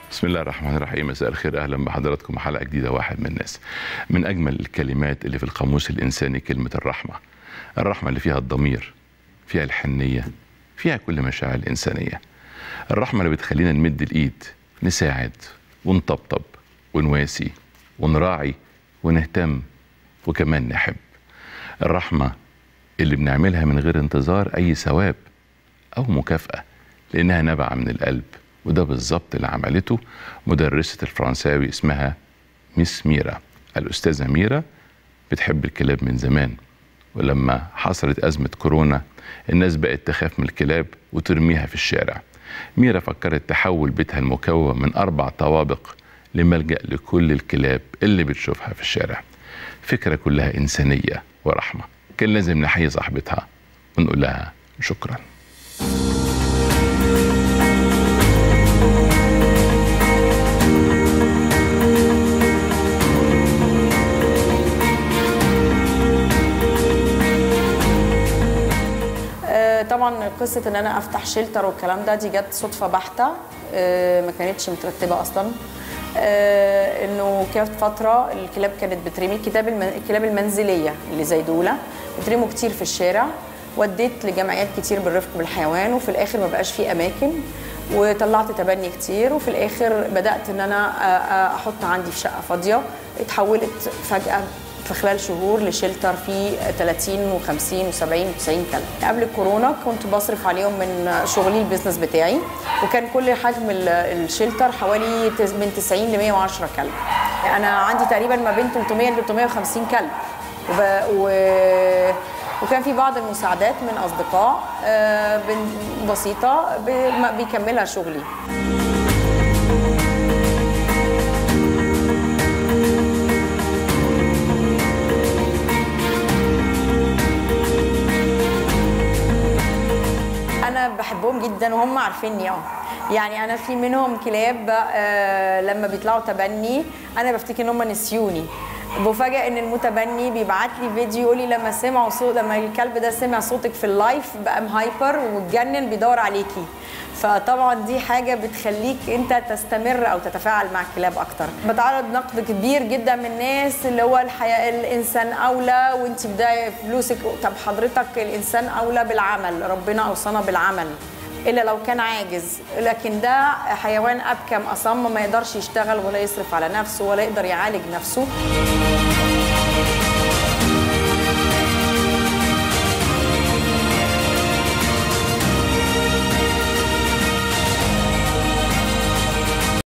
بسم الله الرحمن الرحيم مساء الخير اهلا بحضراتكم حلقه جديده واحد من الناس من اجمل الكلمات اللي في القاموس الانساني كلمه الرحمه الرحمه اللي فيها الضمير فيها الحنيه فيها كل مشاعر الانسانيه الرحمه اللي بتخلينا نمد الايد نساعد ونطبطب ونواسي ونراعي ونهتم وكمان نحب الرحمه اللي بنعملها من غير انتظار اي ثواب او مكافاه لانها نابعه من القلب وده بالظبط اللي عملته مدرسة الفرنساوي اسمها ميس ميرا الأستاذة ميرا بتحب الكلاب من زمان ولما حصلت أزمة كورونا الناس بقت تخاف من الكلاب وترميها في الشارع ميرا فكرت تحول بيتها المكون من أربع طوابق لملجأ لكل الكلاب اللي بتشوفها في الشارع فكرة كلها إنسانية ورحمة كان لازم نحيي صاحبتها ونقول لها شكراً طبعا قصه ان انا افتح شيلتر والكلام ده دي جت صدفه بحته ما كانتش مترتبه اصلا انه كانت فتره الكلاب كانت بترمي الكتاب الكلاب المنزليه اللي زي دول بترموا كتير في الشارع وديت لجمعيات كتير بالرفق بالحيوان وفي الاخر ما بقاش في اماكن وطلعت تبني كتير وفي الاخر بدات ان انا احط عندي في شقه فاضيه اتحولت فجاه في خلال شهور لشلتر فيه 30 و50 و70 و90 كلب قبل الكورونا كنت بصرف عليهم من شغلي البيزنس بتاعي وكان كل حجم الشلتر حوالي من 90 ل 110 كلب انا عندي تقريبا ما بين 300 ل 350 كلب وب... و... وكان في بعض المساعدات من اصدقاء بسيطه بيكملها شغلي انا بحبهم جدا وهم عارفيني اه يعني انا في منهم كلاب آه لما بيطلعوا تبني انا بفتكر ان هم نسيوني بفاجئ ان المتبني بيبعت لي فيديو يقول لي لما سمعوا صوت لما الكلب ده سمع صوتك في اللايف بقى مهايبر واتجنن بيدور عليكي فطبعا دي حاجه بتخليك انت تستمر او تتفاعل مع الكلاب اكتر بتعرض نقد كبير جدا من الناس اللي هو الحياه الانسان اولى وانت بدايه فلوسك طب حضرتك الانسان اولى بالعمل ربنا اوصانا بالعمل الا لو كان عاجز لكن ده حيوان ابكم اصم ما يقدرش يشتغل ولا يصرف على نفسه ولا يقدر يعالج نفسه